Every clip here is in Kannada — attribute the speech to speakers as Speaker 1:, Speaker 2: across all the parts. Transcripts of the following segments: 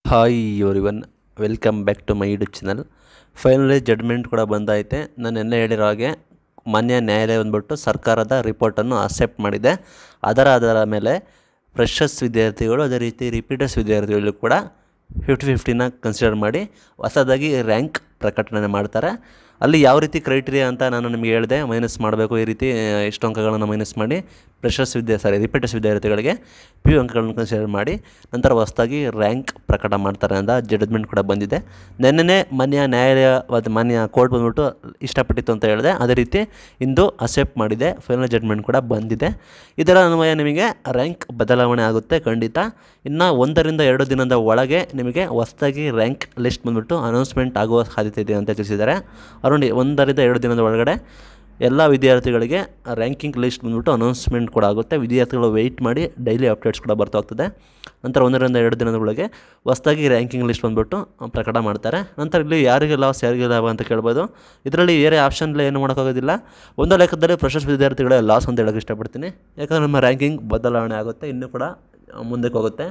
Speaker 1: hi everyone welcome back to my YouTube channel finally judgement ಕೂಡ ಬಂದೈತೆ ನಾನು ನಿನ್ನೆ ಹೇಳಿರೋ ಹಾಗೆ ಮಾನ್ಯ ನ್ಯಾಯಾಲಯ ಬಂದ್ಬಿಟ್ಟು ಸರ್ಕಾರದ ರಿಪೋರ್ಟನ್ನು ಅಕ್ಸೆಪ್ಟ್ ಮಾಡಿದೆ ಅದರ ಆಧಾರದ ಮೇಲೆ ಫ್ರೆಶರ್ಸ್ ವಿದ್ಯಾರ್ಥಿಗಳು ಅದೇ ರೀತಿ ರಿಪೀಟರ್ಸ್ ವಿದ್ಯಾರ್ಥಿಗಳು ಕೂಡ ಫಿಫ್ಟಿ ಫಿಫ್ಟಿನ ಕನ್ಸಿಡರ್ ಮಾಡಿ ಹೊಸದಾಗಿ ರ್ಯಾಂಕ್ ಪ್ರಕಟಣೆ ಮಾಡ್ತಾರೆ ಅಲ್ಲಿ ಯಾವ ರೀತಿ ಕ್ರೈಟೀರಿಯಾ ಅಂತ ನಾನು ನಿಮಗೆ ಹೇಳಿದೆ ಮೈನಸ್ ಮಾಡಬೇಕು ಈ ರೀತಿ ಆ, ಇಷ್ಟು ಅಂಕಗಳನ್ನು ಮೈನಸ್ ಮಾಡಿ ಫ್ರೆಶರ್ಸ್ ವಿದ್ಯಾ ಸಾರಿ ರಿಪೀಟರ್ಸ್ ವಿದ್ಯಾರ್ಥಿಗಳಿಗೆ ಪಿ ಯು ಅಂಕಗಳನ್ನು ಕನ್ಸಿಡರ್ ಮಾಡಿ ನಂತರ ಹೊಸದಾಗಿ ರ್ಯಾಂಕ್ ಪ್ರಕಟ ಮಾಡ್ತಾರೆ ಅಂತ ಜಡ್ಜ್ಮೆಂಟ್ ಕೂಡ ಬಂದಿದೆ ನಿನ್ನೆ ಮಾನ್ಯ ನ್ಯಾಯಾಲಯ ಮತ್ತು ಮಾನ್ಯ ಕೋರ್ಟ್ ಬಂದ್ಬಿಟ್ಟು ಇಷ್ಟಪಟ್ಟಿತ್ತು ಅಂತ ಹೇಳಿದೆ ಅದೇ ರೀತಿ ಇಂದು ಅಕ್ಸೆಪ್ಟ್ ಮಾಡಿದೆ ಫೈನಲ್ ಜಡ್ಜ್ಮೆಂಟ್ ಕೂಡ ಬಂದಿದೆ ಇದರ ಅನ್ವಯ ನಿಮಗೆ ರ್ಯಾಂಕ್ ಬದಲಾವಣೆ ಆಗುತ್ತೆ ಖಂಡಿತ ಇನ್ನು ಒಂದರಿಂದ ಎರಡು ದಿನದ ಒಳಗೆ ನಿಮಗೆ ಹೊಸದಾಗಿ ರ್ಯಾಂಕ್ ಲಿಸ್ಟ್ ಬಂದ್ಬಿಟ್ಟು ಅನೌನ್ಸ್ಮೆಂಟ್ ಆಗುವ ಸಾಧ್ಯತೆ ಇದೆ ಅಂತ ತಿಳಿಸಿದ್ದಾರೆ ಅರುಣ್ ಒಂದರಿಂದ ಎರಡು ದಿನದ ಒಳಗಡೆ ಎಲ್ಲ ವಿದ್ಯಾರ್ಥಿಗಳಿಗೆ ರ್ಯಾಂಕಿಂಗ್ ಲಿಸ್ಟ್ ಬಂದ್ಬಿಟ್ಟು ಅನೌನ್ಸ್ಮೆಂಟ್ ಕೂಡ ಆಗುತ್ತೆ ವಿದ್ಯಾರ್ಥಿಗಳು ವೆಯ್ಟ್ ಮಾಡಿ ಡೈಲಿ ಅಪ್ಡೇಟ್ಸ್ ಕೂಡ ಬರ್ತಾ ಹೋಗ್ತದೆ ನಂತರ ಒಂದರಿಂದ ಎರಡು ದಿನದ ಒಳಗೆ ಹೊಸದಾಗಿ ರ್ಯಾಂಕಿಂಗ್ ಲಿಸ್ಟ್ ಬಂದ್ಬಿಟ್ಟು ಪ್ರಕಟ ಮಾಡ್ತಾರೆ ನಂತರ ಇಲ್ಲಿ ಯಾರಿಗೆ ಲಾಸ್ ಯಾರಿಗೆ ಲಾಭ ಅಂತ ಕೇಳ್ಬೋದು ಇದರಲ್ಲಿ ಬೇರೆ ಆಪ್ಷನ್ಲಿ ಏನು ಮಾಡೋಕ್ಕಾಗೋದಿಲ್ಲ ಒಂದು ಲೆಕ್ಕದಲ್ಲಿ ಫ್ರೆಶರ್ಸ್ ವಿದ್ಯಾರ್ಥಿಗಳೇ ಲಾಸ್ ಅಂತ ಹೇಳೋಕ್ಕೆ ಇಷ್ಟಪಡ್ತೀನಿ ಯಾಕಂದರೆ ನಮ್ಮ ರ್ಯಾಂಕಿಂಗ್ ಬದಲಾವಣೆ ಆಗುತ್ತೆ ಇನ್ನೂ ಕೂಡ ಮುಂದಕ್ಕೆ ಹೋಗುತ್ತೆ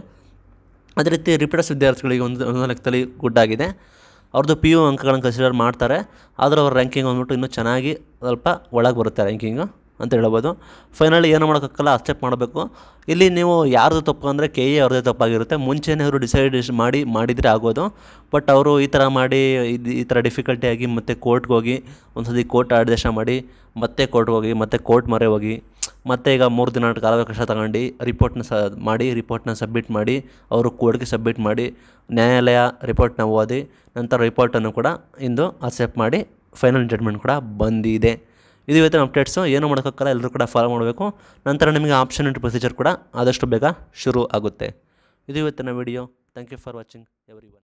Speaker 1: ಅದೇ ರೀತಿ ರಿಪೀಟರ್ಸ್ ವಿದ್ಯಾರ್ಥಿಗಳಿಗೆ ಒಂದು ಒಂದು ಲೆಕ್ಕದಲ್ಲಿ ಗುಡ್ ಆಗಿದೆ ಅವ್ರದ್ದು ಪಿ ಯು ಅಂಕಗಳನ್ನು ಕನ್ಸಿಡರ್ ಮಾಡ್ತಾರೆ ಆದರೂ ಅವ್ರ ರ್ಯಾಂಕಿಂಗ್ ಬಂದ್ಬಿಟ್ಟು ಇನ್ನೂ ಚೆನ್ನಾಗಿ ಸ್ವಲ್ಪ ಒಳಗೆ ಬರುತ್ತೆ ರ್ಯಾಂಕಿಂಗು ಅಂತ ಹೇಳ್ಬೋದು ಫೈನಲಿ ಏನು ಮಾಡೋಕ್ಕಾಗಲ್ಲ ಅಕ್ಸೆಪ್ಟ್ ಮಾಡಬೇಕು ಇಲ್ಲಿ ನೀವು ಯಾರ್ದು ತಪ್ಪು ಅಂದರೆ ಕೆ ಎ ಅವ್ರದ್ದೇ ತಪ್ಪಾಗಿರುತ್ತೆ ಮುಂಚೆನೇ ಅವರು ಡಿಸೈಡ್ ಮಾಡಿ ಮಾಡಿದರೆ ಆಗೋದು ಬಟ್ ಅವರು ಈ ಥರ ಮಾಡಿ ಇದು ಈ ಥರ ಡಿಫಿಕಲ್ಟಿ ಆಗಿ ಮತ್ತೆ ಕೋರ್ಟ್ಗೆ ಹೋಗಿ ಒಂದು ಸತಿ ಕೋರ್ಟ್ ಆದೇಶ ಮಾಡಿ ಮತ್ತೆ ಕೋರ್ಟ್ಗೆ ಹೋಗಿ ಮತ್ತೆ ಕೋರ್ಟ್ ಮೊರೆ ಹೋಗಿ ಮತ್ತೆ ಈಗ ಮೂರು ದಿನ ಕಾಲಾವಕಾಶ ತಗೊಂಡು ರಿಪೋರ್ಟ್ನ ಸ ಮಾಡಿ ರಿಪೋರ್ಟ್ನ ಸಬ್ಮಿಟ್ ಮಾಡಿ ಅವರು ಕೋರ್ಟ್ಗೆ ಸಬ್ಮಿಟ್ ಮಾಡಿ ನ್ಯಾಯಾಲಯ ರಿಪೋರ್ಟ್ನ ಓದಿ ನಂತರ ರಿಪೋರ್ಟನ್ನು ಕೂಡ ಇಂದು ಅಕ್ಸೆಪ್ಟ್ ಮಾಡಿ ಫೈನಲ್ ಜಡ್ಮೆಂಟ್ ಕೂಡ ಬಂದಿದೆ ಇದು ಇವತ್ತಿನ ಅಪ್ಡೇಟ್ಸು ಏನು ಮಾಡೋಕ್ಕಾಗಲ್ಲ ಎಲ್ಲರೂ ಕೂಡ ಫಾಲೋ ಮಾಡಬೇಕು ನಂತರ ನಿಮಗೆ ಆಪ್ಷನ್ ಆ್ಯಂಡ್ ಪ್ರೊಸೀಜರ್ ಕೂಡ ಆದಷ್ಟು ಬೇಗ ಶುರು ಆಗುತ್ತೆ ಇದು ಇವತ್ತಿನ video thank you for watching every one